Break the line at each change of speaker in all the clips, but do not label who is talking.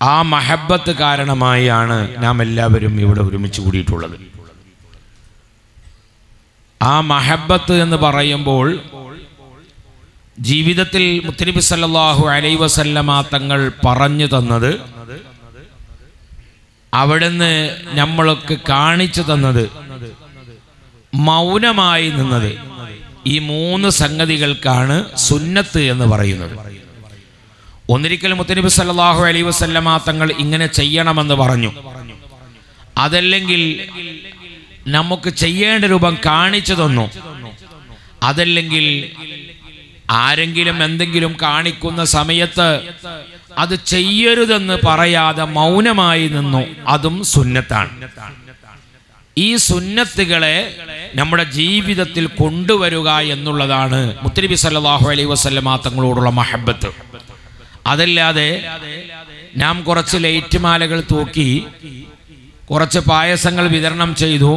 ആ മഹബത്ത് കാരണമായാണ് നാം എല്ലാവരും ഇവിടെ ഒരുമിച്ച് കൂടിയിട്ടുള്ളത് ആ മഹബത്ത് എന്ന് പറയുമ്പോൾ ജീവിതത്തിൽ മുത്തനബി സല്ലല്ലാഹു അലൈ വസല്ലമ തങ്ങൾ പറഞ്ഞു തന്നത് അവിടുന്ന് നമ്മൾക്ക് കാണിച്ചു തന്നത് മൗനമായി നിന്നത് ഈ മൂന്ന് സംഗതികൾക്കാണ് സുന്നത്ത് എന്ന് പറയുന്നത് ഒന്നിരിക്കൽ മുത്തനബി സല്ലല്ലാഹു അലൈ വസല്ലമ തങ്ങൾ ഇങ്ങനെ ചെയ്യണമെന്ന് പറഞ്ഞു അതല്ലെങ്കിൽ നമുക്ക് ചെയ്യേണ്ട രൂപം കാണിച്ചു തന്നു അതല്ലെങ്കിൽ ആരെങ്കിലും എന്തെങ്കിലും കാണിക്കുന്ന സമയത്ത് അത് ചെയ്യരുതെന്ന് പറയാതെ മൗനമായി നിന്നു അതും സുന്നത്താണ് ഈ സുന്നത്തുകളെ നമ്മുടെ ജീവിതത്തിൽ കൊണ്ടുവരിക എന്നുള്ളതാണ് മുത്തനബി സല്ലല്ലാഹു അലൈഹി വസല്ലമ തങ്ങളോടുള്ള മഹബത്ത് അതല്ലാതെ നാം കുറച്ച് ലൈറ്റ് മാലകൾ തൂക്കി കുറച്ച് പായസങ്ങൾ വിതരണം ചെയ്തു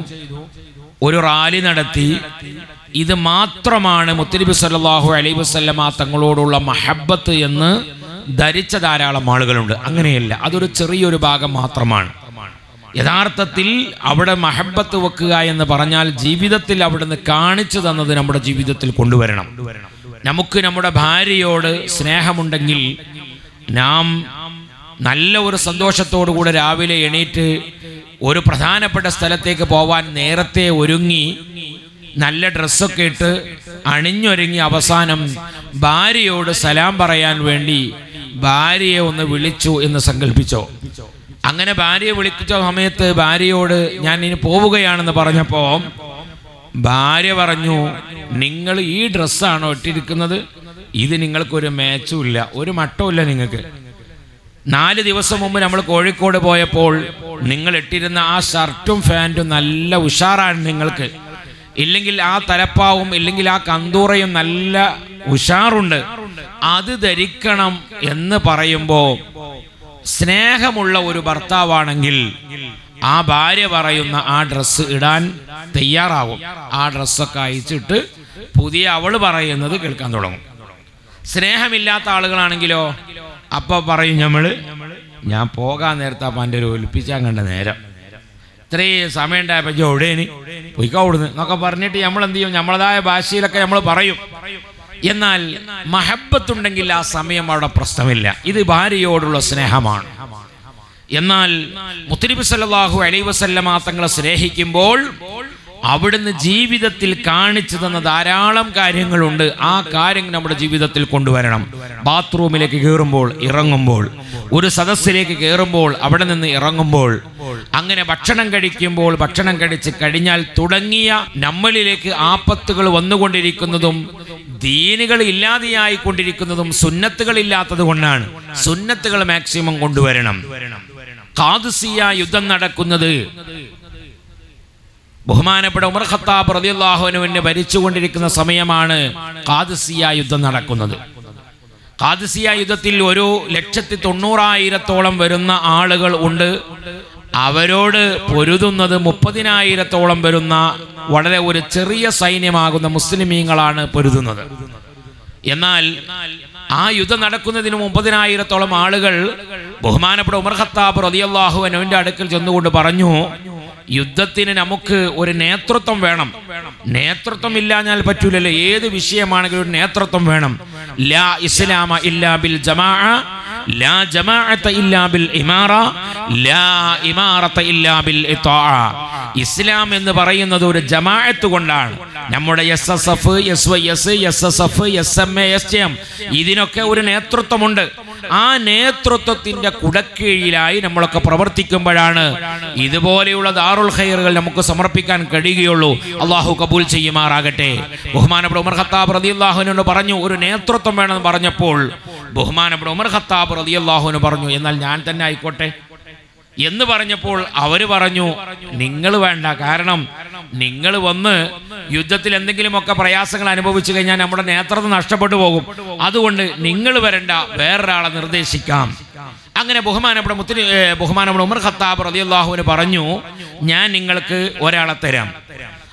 ഒരു റാലി നടത്തി ഇത് മാത്രമാണ് മുത്തനബി സല്ലല്ലാഹു അലൈഹി വസല്ലമ തങ്ങളോടുള്ള മഹബത്ത് എന്ന് ധരിച്ച ധാരാളം ആളുകളുണ്ട് അങ്ങനെയല്ല അതൊരു ചെറിയൊരു ഭാഗം മാത്രമാണ് യഥാർത്ഥത്തിൽ അവിടെ മഹബത്ത് വെക്കുക എന്ന് പറഞ്ഞാൽ ജീവിതത്തിൽ അവിടുന്ന് കാണിച്ചു തന്നത് നമ്മുടെ ജീവിതത്തിൽ കൊണ്ടുവരണം നമുക്ക് നമ്മുടെ ഭാര്യയോട് സ്നേഹമുണ്ടെങ്കിൽ നാം നല്ല ഒരു സന്തോഷത്തോടു കൂടെ രാവിലെ എണീറ്റ് ഒരു പ്രധാനപ്പെട്ട സ്ഥലത്തേക്ക് പോവാൻ നേരത്തെ ഒരുങ്ങി നല്ല ഡ്രസ്സൊക്കെ ഇട്ട് അണിഞ്ഞൊരുങ്ങി അവസാനം ഭാര്യയോട് സലാം പറയാൻ വേണ്ടി ഭാര്യയെ ഒന്ന് വിളിച്ചു എന്ന് സങ്കല്പിച്ചോ അങ്ങനെ ഭാര്യയെ വിളിച്ച സമയത്ത് ഭാര്യയോട് ഞാൻ ഇനി പോവുകയാണെന്ന് പറഞ്ഞപ്പോ ഭാര്യ പറഞ്ഞു നിങ്ങൾ ഈ ഡ്രസ്സാണോ ഇട്ടിരിക്കുന്നത് ഇത് നിങ്ങൾക്കൊരു മാച്ചും ഇല്ല ഒരു മട്ടവും ഇല്ല നിങ്ങൾക്ക് നാല് ദിവസം മുമ്പ് നമ്മൾ കോഴിക്കോട് പോയപ്പോൾ നിങ്ങൾ ഇട്ടിരുന്ന ആ ഷർട്ടും പാൻറ്റും നല്ല ഉഷാറാണ് നിങ്ങൾക്ക് ഇല്ലെങ്കിൽ ആ തലപ്പാവും ഇല്ലെങ്കിൽ ആ കന്തൂറയും നല്ല ഉഷാറുണ്ട് അത് ധരിക്കണം എന്ന് പറയുമ്പോൾ സ്നേഹമുള്ള ഒരു ഭർത്താവാണെങ്കിൽ ആ ഭാര്യ പറയുന്ന ആ ഡ്രസ്സ് ഇടാൻ തയ്യാറാവും ആ ഡ്രസ്സൊക്കെ അയച്ചിട്ട് പുതിയ അവള് പറയുന്നത് കേൾക്കാൻ തുടങ്ങും സ്നേഹമില്ലാത്ത ആളുകളാണെങ്കിലോ അപ്പൊ പറയും നമ്മള് ഞാൻ പോകാൻ നേരത്തെ അപ്പം എൻ്റെ ഒരു ഒലിപ്പിച്ചാൻ കണ്ട നേരം ഇത്രയും സമയം ഉണ്ടായപ്പോൾ ജോടേന് പൊയ്ക്കോ അവിടുന്ന് എന്നൊക്കെ പറഞ്ഞിട്ട് നമ്മൾ എന്ത് ചെയ്യും നമ്മളതായ ഭാഷയിലൊക്കെ നമ്മൾ പറയും എന്നാൽ മഹബത്തുണ്ടെങ്കിൽ ആ സമയം അവിടെ പ്രശ്നമില്ല ഇത് ഭാര്യയോടുള്ള സ്നേഹമാണ് എന്നാൽ മുത്തലിബ് സല്ലല്ലാഹു അലൈഹി വസല്ലമ തങ്ങളെ സ്നേഹിക്കുമ്പോൾ അവിടുന്ന് ജീവിതത്തിൽ കാണിച്ചു തന്ന ധാരാളം കാര്യങ്ങളുണ്ട് ആ കാര്യങ്ങൾ നമ്മുടെ ജീവിതത്തിൽ കൊണ്ടുവരണം ബാത്റൂമിലേക്ക് കയറുമ്പോൾ ഇറങ്ങുമ്പോൾ ഒരു സദസ്സിലേക്ക് കയറുമ്പോൾ അവിടെ നിന്ന് ഇറങ്ങുമ്പോൾ അങ്ങനെ ഭക്ഷണം കഴിക്കുമ്പോൾ ഭക്ഷണം കഴിച്ച് കഴിഞ്ഞാൽ തുടങ്ങിയ നമ്മളിലേക്ക് ആപത്തുകൾ വന്നുകൊണ്ടിരിക്കുന്നതും ദീനുകൾ ഇല്ലാതെയായി കൊണ്ടിരിക്കുന്നതും സുന്നത്തുകൾ ഇല്ലാത്തത് കൊണ്ടാണ് സുന്നത്തുകൾ മാക്സിമം കൊണ്ടുവരണം കാതുസിയ യുദ്ധം നടക്കുന്നത് ബഹുമാനപ്പെട്ട ഉമർ ഖത്താബ് റളിയല്ലാഹുവിനെ ഭരിച്ചുകൊണ്ടിരിക്കുന്ന സമയമാണ് കാദസിയ യുദ്ധം നടക്കുന്നത് കാദസിയ യുദ്ധത്തിൽ ഒരു ലക്ഷത്തി തൊണ്ണൂറായിരത്തോളം വരുന്ന ആളുകൾ ഉണ്ട് അവരോട് പൊരുതുന്നത് മുപ്പതിനായിരത്തോളം വരുന്ന വളരെ ഒരു ചെറിയ സൈന്യമാകുന്ന മുസ്ലിമീങ്ങളാണ് പൊരുതുന്നത് എന്നാൽ ആ യുദ്ധം നടക്കുന്നതിന് മുപ്പതിനായിരത്തോളം ആളുകൾ ബഹുമാനപ്പെട്ട ഉമർ ഖത്താബ് റളിയല്ലാഹു അൻഹുവിന്റെ അടുക്കൽ ചെന്നുകൊണ്ട് പറഞ്ഞു യുദ്ധത്തിന് നമുക്ക് ഒരു നേതൃത്വം വേണം നേതൃത്വം ഇല്ലാഞ്ഞാൽ പറ്റൂലല്ലോ ഏത് വിഷയമാണെങ്കിലും ഒരു നേതൃത്വം വേണം ലാ ഇസ്ലാമ ഇല്ലാ ബിൽ ജമാ ലാ ജമാഅത്ത ഇല്ലാ ബിൽ ഇമാറ ലാ ഇമാറത്ത ഇല്ലാ ബിൽ ഇത്താഅ ഇസ്ലാം എന്ന് പറയുന്നത് ഒരു ജമാഅത്ത് കൊണ്ടാണ് നമ്മുടെ S S F S Y S S S F S M A S M ഇതിനൊക്കെ ഒരു നേതൃത്വമുണ്ട് ആ നേതൃത്വത്തിന്റെ കുടക്കീഴിലായി നമ്മളൊക്കെ പ്രവർത്തിക്കുമ്പോഴാണ് ഇതുപോലെയുള്ള ദാറുൽ ഖൈറുകൾ നമുക്ക് സമർപ്പിക്കാൻ കഴിയുകയുള്ളൂ അള്ളാഹു കബൂൽ ചെയ്യുമാറാകട്ടെ ബഹുമാനപ്പെട്ട ഉമർ ഖത്താബ് റളിയല്ലാഹുവിനോട് പറഞ്ഞു ഒരു നേതൃത്വം വേണമെന്ന് പറഞ്ഞപ്പോൾ ബഹുമാനപ്പെട്ട ഉമർ ഖത്താബ് റളിയല്ലാഹുവിന് പറഞ്ഞു എന്നാൽ ഞാൻ തന്നെ ആയിക്കോട്ടെ എന്ന് പറഞ്ഞപ്പോൾ അവര് പറഞ്ഞു നിങ്ങൾ വേണ്ട കാരണം നിങ്ങൾ വന്ന് യുദ്ധത്തിൽ എന്തെങ്കിലുമൊക്കെ പ്രയാസങ്ങൾ അനുഭവിച്ചു കഴിഞ്ഞാൽ നമ്മുടെ നേതൃത്വം നഷ്ടപ്പെട്ടു പോകും അതുകൊണ്ട് നിങ്ങൾ വരണ്ട വേറൊരാളെ നിർദ്ദേശിക്കാം അങ്ങനെ ബഹുമാനപ്പെട്ട മുത്തിന് ബഹുമാനപ്പെട്ട ഉമർ ഖത്താബ് റളിയല്ലാഹുവിന് പറഞ്ഞു ഞാൻ നിങ്ങൾക്ക് ഒരാളെ തരാം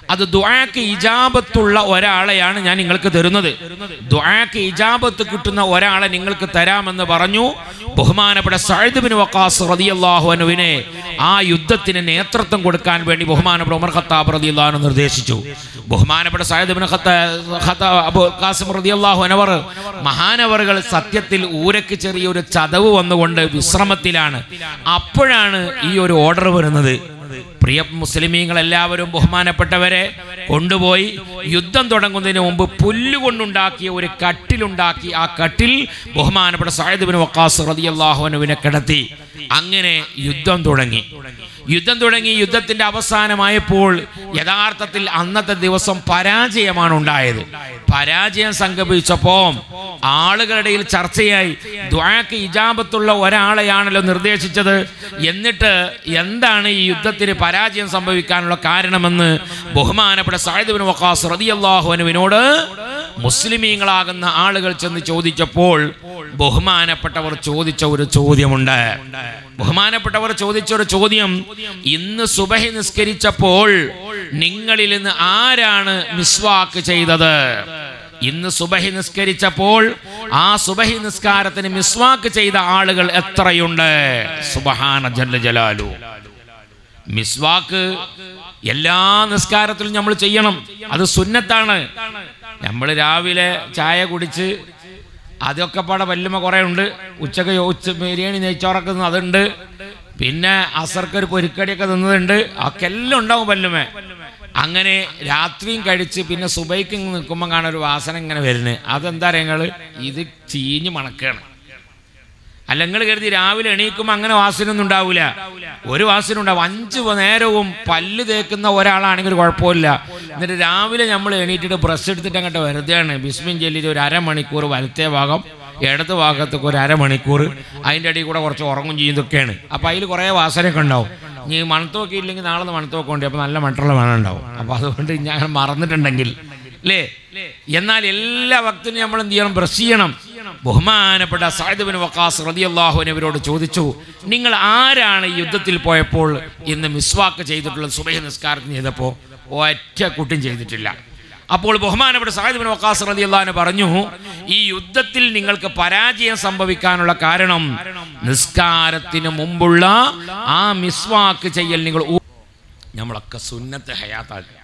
അത് ദ്വാക്ക് ഇജാബത്തുള്ള ഒരാളെയാണ് ഞാൻ നിങ്ങൾക്ക് തരുന്നത് ദ്വാക്ക് ഇജാബത്ത് കിട്ടുന്ന ഒരാളെ നിങ്ങൾക്ക് തരാമെന്ന് പറഞ്ഞു ബഹുമാനപ്പെട്ട സഅദ് വക്കാസ് റളിയല്ലാഹു അൻഹുവിനെ ആ യുദ്ധത്തിന് നേതൃത്വം കൊടുക്കാൻ വേണ്ടി ബഹുമാനപ്പെട്ട ഉമർ ഖത്താബ് റളിയല്ലാഹു അൻഹു നിർദ്ദേശിച്ചു ബഹുമാനപ്പെട്ട Saad bin Khattab Abu Qasim റളിയല്ലാഹു അൻഹു മഹാനവറുകൾ സത്യത്തിൽ ഊരക്ക് ചെറിയൊരു ചതവ് വന്നുകൊണ്ട് വിശ്രമത്തിലാണ് അപ്പോഴാണ് ഈ ഒരു ഓർഡർ വരുന്നത് പ്രിയ മുസ്ലിമീങ്ങൾ എല്ലാവരും ബഹുമാനപ്പെട്ടവരെ കൊണ്ടുപോയി യുദ്ധം തുടങ്ങുന്നതിന് മുമ്പ് പുല്ലുകൊണ്ടുണ്ടാക്കിയ ഒരു കട്ടിലുണ്ടാക്കി ആ കട്ടിൽ ബഹുമാനപ്പെട്ട സാഹിദ് ബിൻ വക്കാസ് റളിയല്ലാഹുവിനെ കിടത്തി അങ്ങനെ യുദ്ധം തുടങ്ങി യുദ്ധം തുടങ്ങി യുദ്ധത്തിന്റെ അവസാനമായപ്പോൾ യഥാർത്ഥത്തിൽ അന്നത്തെ ദിവസം പരാജയമാണ് ഉണ്ടായത് പരാജയം സംഭവിച്ചപ്പോ ആളുകളുടെ ഇടയിൽ ചർച്ചയായി ദ്വാക്ക് ഇജാബത്തുള്ള ഒരാളെയാണല്ലോ നിർദ്ദേശിച്ചത് എന്നിട്ട് എന്താണ് ഈ യുദ്ധത്തിന് പരാജയം സംഭവിക്കാനുള്ള കാരണമെന്ന് ബഹുമാനപ്പെട്ട സാഹിദ് ബിൻ വക്കാസ് റളിയല്ലാഹു അൻഹുവിനോട് മുസ്ലിമീങ്ങളാകുന്ന ആളുകൾ ചെന്ന് ചോദിച്ചപ്പോൾ ബഹുമാനപ്പെട്ടവർ ചോദിച്ച ഒരു ചോദ്യമുണ്ട് ബഹുമാനപ്പെട്ടവർ ചോദിച്ച ഒരു ചോദ്യം ഇന്ന് സുബഹി നിസ്കരിച്ചപ്പോൾ നിങ്ങളിൽ നിന്ന് ആരാണ് മിസ്വാക്ക് ചെയ്തത് ഇന്ന് സുബഹി നിസ്കരിച്ചപ്പോൾ ആ സുബഹി നിസ്കാരത്തിന് മിസ്വാക്ക് ചെയ്ത ആളുകൾ എത്രയുണ്ട് സുബഹാന ജല്ല ജലാലു മിസ്വാക്ക് എല്ലാ നിസ്കാരത്തിലും നമ്മൾ ചെയ്യണം അത് സുന്നത്താണ് നമ്മൾ രാവിലെ ചായ കുടിച്ച് അതൊക്കെ പാടെ വല്ലുമ കുറേ ഉണ്ട് ഉച്ചക്ക് ഉച്ച ബിരിയാണി നെയ്ച്ചോറൊക്കെ തിന്ന് അതുണ്ട് പിന്നെ അസർക്ക് ഒരു പൊരിക്കടിയൊക്കെ തിന്നതുണ്ട് ഒക്കെ എല്ലാം ഉണ്ടാവും വല്ലുമ അങ്ങനെ രാത്രിയും കഴിച്ച് പിന്നെ സുബൈക്ക് നിൽക്കുമ്പോൾ കാണാൻ ഒരു വാസന ഇങ്ങനെ വരുന്നത് അതെന്താ നിങ്ങൾ ഇത് ചീഞ്ഞ് മണക്കാണ് അല്ല നിങ്ങൾ കരുതി രാവിലെ എണീക്കുമ്പോൾ അങ്ങനെ വാസനൊന്നും ഉണ്ടാവില്ല ഒരു വാസന ഉണ്ടാവും അഞ്ച് നേരവും പല്ല് തേക്കുന്ന ഒരാളാണെങ്കിൽ ഒരു കുഴപ്പമില്ല എന്നിട്ട് രാവിലെ നമ്മൾ എണീറ്റിട്ട് ബ്രഷ് എടുത്തിട്ട് അങ്ങോട്ട് വെറുതെയാണ് ബിസ്മിൻ ചെല്ലിട്ട് ഒരു അരമണിക്കൂർ വലത്തെ ഭാഗം ഇടത് ഭാഗത്തൊക്കെ ഒരു അരമണിക്കൂർ അതിൻ്റെ അടിയിൽ കൂടെ കുറച്ച് ഉറങ്ങും ചെയ്യുന്നതൊക്കെയാണ് അപ്പോൾ അതിൽ കുറേ വാസനയൊക്കെ ഉണ്ടാവും ഇനി മണത്തൊക്കെ ഇല്ലെങ്കിൽ നാളെ മണത്തൊക്കെ ഉണ്ട് അപ്പോൾ നല്ല മട്ടുള്ള മണം ഉണ്ടാവും അപ്പോൾ അതുകൊണ്ട് ഞാൻ മറന്നിട്ടുണ്ടെങ്കിൽ അല്ലേ എന്നാൽ എല്ലാ ഭക്തനും നമ്മൾ എന്ത് ചെയ്യണം ബ്രഷ് ചെയ്യണം ബഹുമാനപ്പെട്ട സാഹിബിൻ വക്കാസ് റതിയല്ലാഹുവിനെ അവരോട് ചോദിച്ചു നിങ്ങൾ ആരാണ് ഈ യുദ്ധത്തിൽ പോയപ്പോൾ ഇന്ന് മിസ്വാക്ക് ചെയ്തിട്ടുള്ളത് സുബൈ നിസ്കാരത്തിന് ചെയ്തപ്പോൾ ഒറ്റ കുട്ടും ചെയ്തിട്ടില്ല അപ്പോൾ ബഹുമാനപ്പെട്ട സാഹിബിൻ വക്കാസ് റതി അള്ളഹാന് പറഞ്ഞു ഈ യുദ്ധത്തിൽ നിങ്ങൾക്ക് പരാജയം സംഭവിക്കാനുള്ള കാരണം നിസ്കാരത്തിന് മുമ്പുള്ള ആ മിസ്വാക്ക് ചെയ്യൽ നിങ്ങൾ ഊ- നമ്മളൊക്കെ സുന്നത്തെ ഹയാത്താക്കുക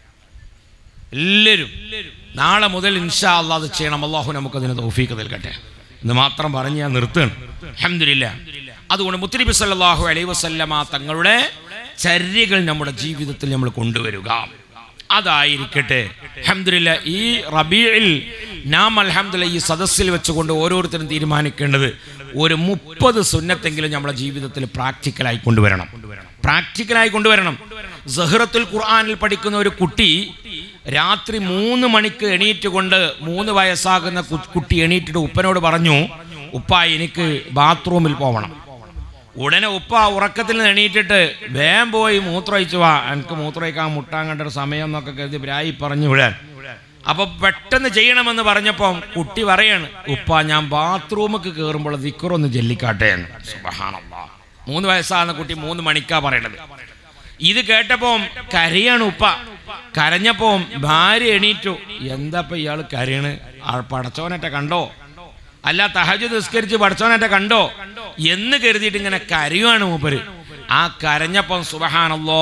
എല്ലാവരും നാളെ മുതൽ ഇൻഷാ അള്ളാഹ് അത് ചെയ്യണം അള്ളാഹു നമുക്ക് അതിന് തൗഫീക്ക് നൽകട്ടെ എന്ന് മാത്രം പറഞ്ഞ് ഞാൻ നിർത്തുകയാണ് അഹമ്മദില്ല അതുകൊണ്ട് മുത്തലിബി സല്ലാഹു അലൈ വസല്ലമ തങ്ങളുടെ ചര്യകൾ നമ്മുടെ ജീവിതത്തിൽ നമ്മൾ കൊണ്ടുവരിക അതായിരിക്കട്ടെ അഹമ്മദില്ല ഈ റബീയിൽ നാം അൽഹംദുലില്ല ഈ സദസ്സിൽ വെച്ചുകൊണ്ട് ഓരോരുത്തരും തീരുമാനിക്കേണ്ടത് ഒരു മുപ്പത് സുന്നത്തെങ്കിലും നമ്മുടെ ജീവിതത്തിൽ പ്രാക്ടിക്കലായി കൊണ്ടുവരണം പ്രാക്ടിക്കലായി കൊണ്ടുവരണം സഹ്റത്തുൽ ഖുർആനിൽ പഠിക്കുന്ന ഒരു കുട്ടി രാത്രി മൂന്ന് മണിക്ക് എണീറ്റ് കൊണ്ട് മൂന്ന് വയസ്സാകുന്ന കു- കുട്ടി എണീറ്റിട്ട് ഉപ്പനോട് പറഞ്ഞു ഉപ്പ എനിക്ക് ബാത്റൂമിൽ പോകണം ഉടനെ ഉപ്പ ഉറക്കത്തിൽ നിന്ന് എണീറ്റിട്ട് വേഗം പോയി മൂത്രമൊഴിച്ചു വാ എനിക്ക് മൂത്രമൊഴിക്കാൻ മുട്ടാൻ കണ്ട ഒരു സമയം എന്നൊക്കെ കരുതി ബ്രായി പറഞ്ഞു വിടാൻ അപ്പൊ പെട്ടെന്ന് ചെയ്യണമെന്ന് പറഞ്ഞപ്പം കുട്ടി പറയാണ് ഉപ്പ ഞാൻ ബാത്റൂമിക്ക് കയറുമ്പോൾ ദിക്കറൊന്ന് ജല്ലിക്കാട്ടെ എന്ന് സുബ്ഹാനല്ലാഹ്. മൂന്ന് വയസ്സാകുന്ന കുട്ടി മൂന്ന് മണിക്കാ പറയണത് ഇത് കേട്ടപ്പോൾ കരയാണ് ഉപ്പ കരഞ്ഞപ്പോ ഭാര്യ എണീറ്റു എന്താ ഇയാൾ കരയണ് ആ പടച്ചോനറ്റ കണ്ടോ അല്ല തഹജ് നിസ്കരിച്ച് പടച്ചോനറ്റ കണ്ടോ എന്ന് കരുതിയിട്ട് ഇങ്ങനെ കരയുവാണ് മൂപ്പര് ആ കരഞ്ഞപ്പം സുബഹാനല്ലോ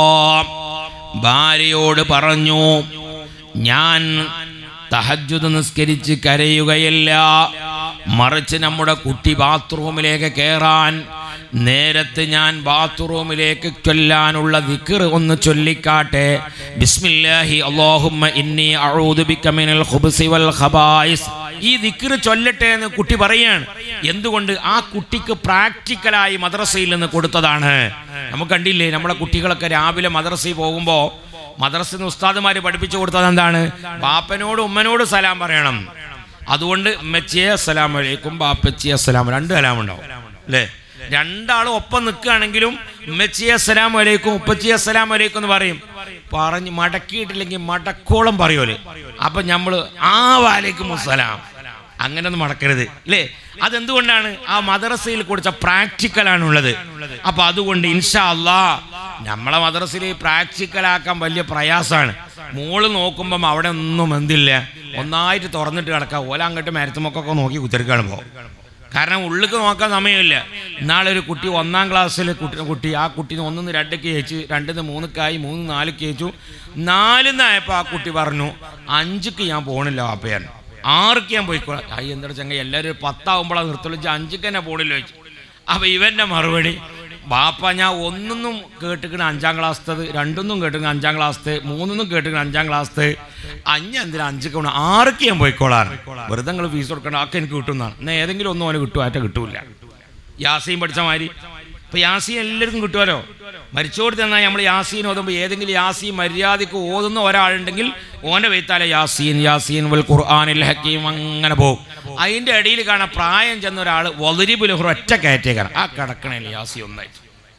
ഭാര്യയോട് പറഞ്ഞു ഞാൻ തഹജുദ് നിസ്കരിച്ച് കരയുകയല്ല മറിച്ച് നമ്മുടെ കുട്ടി ബാത്റൂമിലേക്ക് കയറാൻ നേരത്തെ ഞാൻ ബാത്റൂമിലേക്ക് ചൊല്ലാനുള്ള ദിക്ർ ഒന്ന് ചൊല്ലിക്കാട്ടെ ബിസ്മില്ലാഹി അല്ലാഹുമ്മ ഇന്നി അഊദു ബിക മിനൽ ഖുബ്സി വൽ ഖബായിസ് ഈ ദിക്ർ ചൊല്ലട്ടെ എന്ന് കുട്ടി പറയാണ് എന്തുകൊണ്ട് ആ കുട്ടിക്ക് പ്രാക്ടിക്കലായി മദ്രസയിൽ നിന്ന് കൊടുത്തതാണ് നമുക്ക് കണ്ടില്ലേ നമ്മുടെ കുട്ടികളൊക്കെ രാവിലെ മദ്രസയിൽ പോകുമ്പോൾ മദ്രസയിൽ നിന്ന് ഉസ്താദുമാർ പഠിപ്പിച്ചു കൊടുത്തത് എന്താണ് ബാപ്പനോട് ഉമ്മനോട് സലാം പറയണം അതുകൊണ്ട് ഉമ്മച്ചിയെ അസ്സലാം വലൈക്കും ബാപ്പച്ചിയെ അസ്സലാം രണ്ട് സലാം ഉണ്ടാവും അല്ലേ രണ്ടാളും ഒപ്പം നിൽക്കുകയാണെങ്കിലും ഉമ്മച്ചിയെ അസ്സലാം വലൈക്കും ഉപ്പച്ചിയെ അസ്സലാം വലൈക്കും എന്ന് പറയും പറഞ്ഞ് മടക്കിയിട്ടില്ലെങ്കിൽ മടക്കോളം പറയുമല്ലേ അപ്പൊ നമ്മള് ആ വാലേക്കും അസ്സലാം അങ്ങനെ ഒന്നും മടക്കരുത് അല്ലേ അതെന്തുകൊണ്ടാണ് ആ മദ്രസയിൽ കൊടുത്ത പ്രാക്ടിക്കലാണ് ഉള്ളത് അപ്പൊ അതുകൊണ്ട് ഇൻഷാ അല്ലാ നമ്മളെ മദ്രസയിൽ പ്രാക്ടിക്കലാക്കാൻ വലിയ പ്രയാസമാണ് മോള് നോക്കുമ്പം അവിടെ ഒന്നും എന്തില്ല ഒന്നായിട്ട് തുറന്നിട്ട് കിടക്കാം ഓല അങ്ങോട്ട് മരത്തുമൊക്കെ നോക്കി കുത്തിരിക്കാണ് പോകും കാരണം ഉള്ളിക്ക് നോക്കാൻ സമയമില്ല ഇന്നാളെ ഒരു കുട്ടി ഒന്നാം ക്ലാസ്സിൽ കുട്ടി കുട്ടി ആ കുട്ടീനെ ഒന്നിന്ന് രണ്ടൊക്കെ ജയിച്ച് രണ്ടിന്ന് മൂന്നൊക്കെയായി മൂന്ന് നാലൊക്കെ ജയിച്ചു നാലിന്നായപ്പോൾ ആ കുട്ടി പറഞ്ഞു അഞ്ചിക്ക് ഞാൻ പോണില്ല വാപ്പയാൻ ആർക്ക് ഞാൻ പോയിക്കോളാം അയ്യ എന്താ ചങ്ങ എല്ലാവരും പത്താവുമ്പോഴാണ് നിർത്തുള്ളൂ ഇജ്ജ് അഞ്ചിക്ക് തന്നെ പോണില്ല ചോദിച്ചു അപ്പോൾ ഇവൻ്റെ മറുപടി ബാപ്പ ഞാൻ ഒന്നൊന്നും കേട്ടിക്കണ അഞ്ചാം ക്ലാസ്സത്തത് രണ്ടൊന്നും കേട്ടിക്കണ അഞ്ചാം ക്ലാസ്സത്ത് മൂന്നൊന്നും കേട്ടിക്കണ അഞ്ചാം ക്ലാസ്സത്ത് അഞ്ഞ എന്തിനാ അഞ്ചൊക്കെ വേണം ആർക്ക് ഞാൻ പോയിക്കോളാൻ വെറുതെ നിങ്ങൾ ഫീസ് കൊടുക്കണം ആക്കെ എനിക്ക് കിട്ടുന്നതാണ് എന്നാൽ ഏതെങ്കിലും ഒന്നും അവന് കിട്ടും ആറ്റ കിട്ടൂല യാസീൻ പഠിച്ച മാതിരി ഇപ്പൊ യാസീൻ എല്ലാവർക്കും കിട്ടുമല്ലോ മരിച്ചോട് തന്നാൽ നമ്മൾ യാസീൻ ഓതുമ്പോൾ ഏതെങ്കിലും യാസീൻ മര്യാദയ്ക്ക് ഓതുന്ന ഒരാളുണ്ടെങ്കിൽ ഓന്റെ വെയ്ത്താലെ യാസീൻ യാസീൻ വൽ ഖുർആാനിൽ ഹക്കീം അങ്ങനെ പോകും അതിന്റെ ഇടയിൽ കാണാൻ പ്രായം ചെന്ന ഒരാൾ വലുരിബുൽ ഒറ്റ കയറ്റേക്കാണ് ആ കിടക്കണേ യാസി ഒന്നായിട്ട്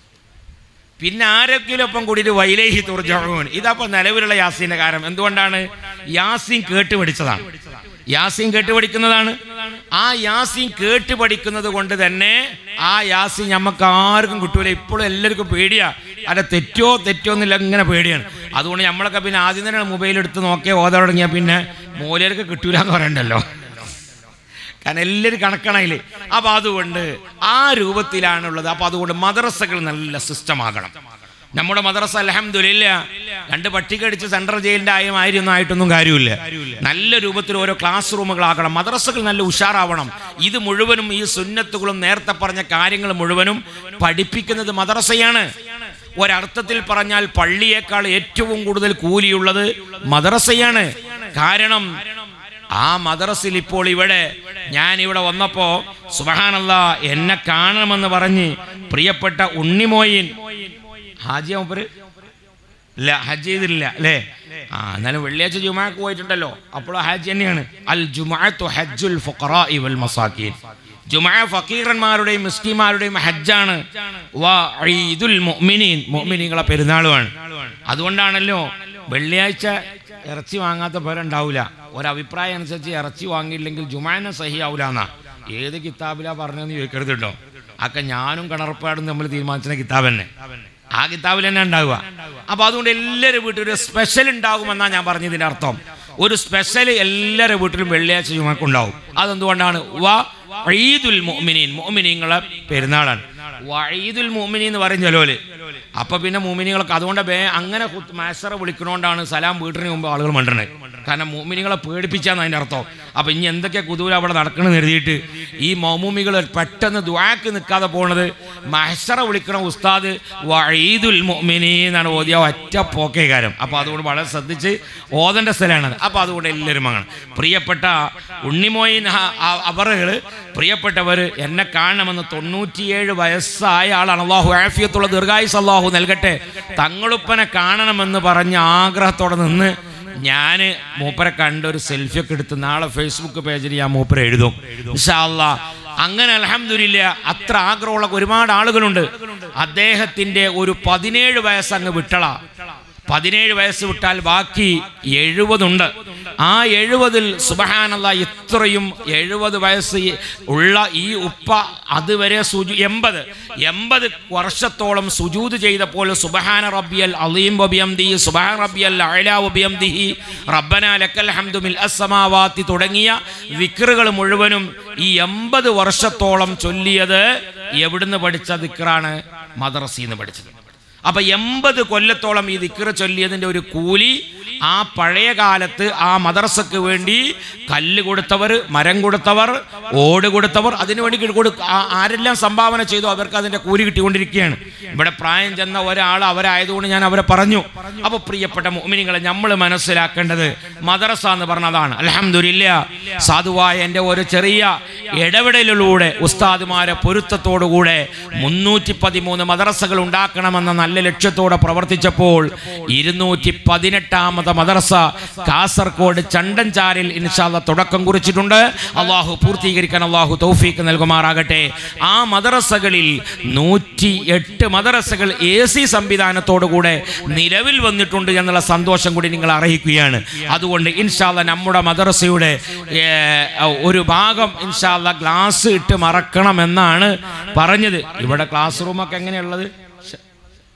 പിന്നെ ആരെങ്കിലും ഒപ്പം കൂടിയിട്ട് വൈലേഹി തുർജോൺ ഇതപ്പോൾ നിലവിലുള്ള യാസീന്റെ കാരണം എന്തുകൊണ്ടാണ് യാസീൻ കേട്ട് പഠിച്ചതാണ് യാസീൻ കേട്ട് പഠിക്കുന്നതാണ് ആ യാസീൻ കേട്ട് പഠിക്കുന്നത് കൊണ്ട് തന്നെ ആ യാസീൻ നമുക്ക് ആർക്കും കിട്ടൂല ഇപ്പോഴും എല്ലാവർക്കും പേടിയാ അല്ല തെറ്റോ തെറ്റോ എന്നില്ല ഇങ്ങനെ പേടിയാണ് അതുകൊണ്ട് നമ്മളൊക്കെ പിന്നെ ആദ്യം തന്നെ മൊബൈൽ എടുത്ത് നോക്കിയാൽ ഓതാൻ തുടങ്ങിയാൽ പിന്നെ മൂലർക്ക് കിട്ടൂല എന്ന് പറയണ്ടല്ലോ കാരണം എല്ലാവരും കണക്കണയില്ലേ അപ്പം അതുകൊണ്ട് ആ രൂപത്തിലാണുള്ളത് അപ്പം അതുകൊണ്ട് മദ്രസകൾ നല്ല സിസ്റ്റമാകണം നമ്മുടെ മദ്രസ അലഹമില്ല രണ്ട് പട്ടിക അടിച്ച് സെൻട്രൽ ജയിലിന്റെ ആയും ആയിരം ആയിട്ടൊന്നും കാര്യമില്ല നല്ല രൂപത്തിൽ ഓരോ ക്ലാസ് റൂമുകളാകണം മദ്രസകൾ നല്ല ഉഷാറാവണം ഇത് മുഴുവനും ഈ സുന്നത്തുകളും നേരത്തെ പറഞ്ഞ കാര്യങ്ങൾ മുഴുവനും പഠിപ്പിക്കുന്നത് മദ്രസയാണ് ഒരർത്ഥത്തിൽ പറഞ്ഞാൽ പള്ളിയേക്കാൾ ഏറ്റവും കൂടുതൽ കൂലിയുള്ളത് മദ്രസയാണ് കാരണം ആ മദ്രസിൽ ഇപ്പോൾ ഇവിടെ ഞാൻ ഇവിടെ വന്നപ്പോ സുബഹാനല്ല എന്നെ കാണണമെന്ന് പറഞ്ഞ് പ്രിയപ്പെട്ട ഉണ്ണിമോയിൻ ഹാജിയ മൂപ്പര് ഇല്ല ഹജ്ജ് ചെയ്തില്ല അല്ലേ ആ എന്നാലും വെള്ളിയാഴ്ച ജുമാക്ക് പോയിട്ടുണ്ടല്ലോ അപ്പോൾ ഹജ്ജ് തന്നെയാണ് അൽ ജുമാഅത്തു ഹജ്ജുൽ ഫുഖറാഇ വൽ മസാക്കീൻ ജുമാ ഫക്കീറന്മാരുടെയും മിസ്കിമാരുടെയും ഹജ്ജാണ് വാ ഈദുൽ മുഅ്മിനീൻ മുഅ്മിനീങ്ങളെ പെരുന്നാളുമാണ് അതുകൊണ്ടാണല്ലോ വെള്ളിയാഴ്ച ഇറച്ചി വാങ്ങാത്ത പേരുണ്ടാവില്ല ഒരഭിപ്രായം അനുസരിച്ച് ഇറച്ചി വാങ്ങിയില്ലെങ്കിൽ ജുമാനെ സഹിയാവൂല എന്നാ ഏത് കിതാബിലാ പറഞ്ഞതെന്ന് ചോദിക്കരുത് കേട്ടോ അതൊക്കെ ഞാനും കിണർപ്പാടും നമ്മൾ തീരുമാനിച്ച കിതാബ് തന്നെ ആ കിതാബിൽ തന്നെ ഉണ്ടാവുക അപ്പൊ അതുകൊണ്ട് എല്ലാവരുടെ വീട്ടിലും ഒരു സ്പെഷ്യൽ ഉണ്ടാകുമെന്നാണ് ഞാൻ പറഞ്ഞതിന്റെ അർത്ഥം ഒരു സ്പെഷ്യൽ എല്ലാവരുടെ വീട്ടിലും വെള്ളിയാഴ്ച ജുമാക്ക് ഉണ്ടാവും അതെന്തുകൊണ്ടാണ് വാ ഈദുൽ മുഅ്മിനീൻ മുഅ്മിനീങ്ങളെ പെരുന്നാളാണ് വഈദുൽ മുഅ്മിനീൻ എന്ന് പറയും ചെലോല് അപ്പൊ പിന്നെ മുഅ്മിനീങ്ങളൊക്കെ അതുകൊണ്ട് ബേ അങ്ങനെ മാസറ വിളിക്കണോണ്ടാണ് സലാം വീട്ടിന് മുമ്പ് ആളുകൾ മണ്ടണത് കാരണം മുഅ്മിനീങ്ങളെ പേടിപ്പിച്ചാന്ന് അതിന്റെ അർത്ഥം അപ്പൊ ഇനി എന്തൊക്കെ കുതൂല അവിടെ നടക്കണമെന്ന് കരുതിയിട്ട് ഈ മൗമൂമികൾ പെട്ടെന്ന് ദ്വാക്ക് നിൽക്കാതെ പോണത് മഹസറ വിളിക്കണ ഉസ്താദ് വഈദുൽ മുഅ്മിനീൻ എന്നാണ് ഓതിയ ഒറ്റ പോക്കേ കാര്യം അപ്പൊ അതുകൊണ്ട് വളരെ ശ്രദ്ധിച്ച് ഓതേണ്ട സ്ഥലമാണ് അപ്പൊ അതുകൊണ്ട് എല്ലാവരും അങ്ങനെ പ്രിയപ്പെട്ട ഉണ്ണിമോയിൻ അവറുകൾ പ്രിയപ്പെട്ടവർ എന്നെ കാണണമെന്ന് തൊണ്ണൂറ്റിയേഴ് വയസ്സായ ആളാണ് അള്ളാഹു ആഫിയത്തുള്ള ദീർഘായുസ് അള്ളാഹു നൽകട്ടെ തങ്ങളുപ്പനെ കാണണമെന്ന് പറഞ്ഞ ആഗ്രഹത്തോടെ നിന്ന് ഞാൻ മൂപ്പരെ കണ്ട ഒരു സെൽഫി ഒക്കെ എടുത്ത് നാളെ ഫേസ്ബുക്ക് പേജിൽ ഞാൻ മൂപ്പരെ എഴുതും ഇൻഷാ അല്ലാ അങ്ങനെ അലഹമില്ല അത്ര ആഗ്രഹമുള്ള ഒരുപാട് ആളുകളുണ്ട് അദ്ദേഹത്തിന്റെ ഒരു പതിനേഴ് വയസ്സ് അങ്ങ് വിട്ടള പതിനേഴ് വയസ്സ് വിട്ടാൽ ബാക്കി എഴുപതുണ്ട് ആ എഴുപതിൽ സുബഹാനല്ല ഇത്രയും എഴുപത് വയസ്സ് ഈ ഉള്ള ഈ ഉപ്പ അതുവരെ സുജു എൺപത് എൺപത് വർഷത്തോളം സുജൂത് ചെയ്തപ്പോൾ സുബഹാന റബ്ബിയൽ അലീം വബിയംദി സുബഹാൻ റബ്ബിയൽ അഅല വബിയംദിഹി റബ്ബന ലക്കൽ ഹംദു മിൽ അസ്സമാവാത്തി തുടങ്ങിയ വിക്റുകൾ മുഴുവനും ഈ എൺപത് വർഷത്തോളം ചൊല്ലിയത് എവിടുന്ന് പഠിച്ച ദിക്റാണ് മദ്രസീന്ന് പഠിച്ചത് അപ്പൊ എൺപത് കൊല്ലത്തോളം ഈ ദിക്റ് ചൊല്ലിയതിന്റെ ഒരു കൂലി ആ പഴയ കാലത്ത് ആ മദർസക്ക് വേണ്ടി കല്ല് കൊടുത്തവർ മരം കൊടുത്തവർ ഓട് കൊടുത്തവർ അതിനു വേണ്ടി കൊടു ആ- ആരെല്ലാം സംഭാവന ചെയ്തോ അവർക്ക് അതിന്റെ കൂലി കിട്ടിക്കൊണ്ടിരിക്കുകയാണ് ഇവിടെ പ്രായം ചെന്ന ഒരാൾ അവരായതുകൊണ്ട് ഞാൻ അവരെ പറഞ്ഞു അപ്പൊ പ്രിയപ്പെട്ട മോമിനിങ്ങളെ നമ്മൾ മനസ്സിലാക്കേണ്ടത് മദറസ എന്ന് പറഞ്ഞതാണ് അലഹമില്ല സാധുവായ എൻ്റെ ഒരു ചെറിയ ഇടപെടലിലൂടെ ഉസ്താദുമാരെ പൊരുത്തത്തോടുകൂടെ മുന്നൂറ്റി പതിമൂന്ന് മദറസകൾ ഉണ്ടാക്കണമെന്ന നല്ല ലക്ഷ്യത്തോടെ പ്രവർത്തിച്ചപ്പോൾ ഇരുന്നൂറ്റി പതിനെട്ടാമത്തെ മദറസ കാസർഗോഡ് ചണ്ടൻചാലിൽ ഇൻഷാല്ല തുടക്കം കുറിച്ചിട്ടുണ്ട് അള്ളാഹു പൂർത്തീകരിക്കാൻ അള്ളാഹു തൗഫീക്ക് നൽകുമാറാകട്ടെ ആ മദറസകളിൽ നൂറ്റി എട്ട് മദറസകൾ എ സി സംവിധാനത്തോടുകൂടെ നിലവിൽ വന്നിട്ടുണ്ട് എന്നുള്ള സന്തോഷം കൂടി നിങ്ങൾ അറിയിക്കുകയാണ് അതുകൊണ്ട് ഇൻഷാല്ല നമ്മുടെ മദറസയുടെ ഏ, ഒരു ഭാഗം ഇൻഷാല്ല ഗ്ലാസ് ഇട്ട് മറക്കണമെന്നാണ് പറഞ്ഞത് ഇവിടെ ക്ലാസ് റൂമൊക്കെ എങ്ങനെയുള്ളത് ശ-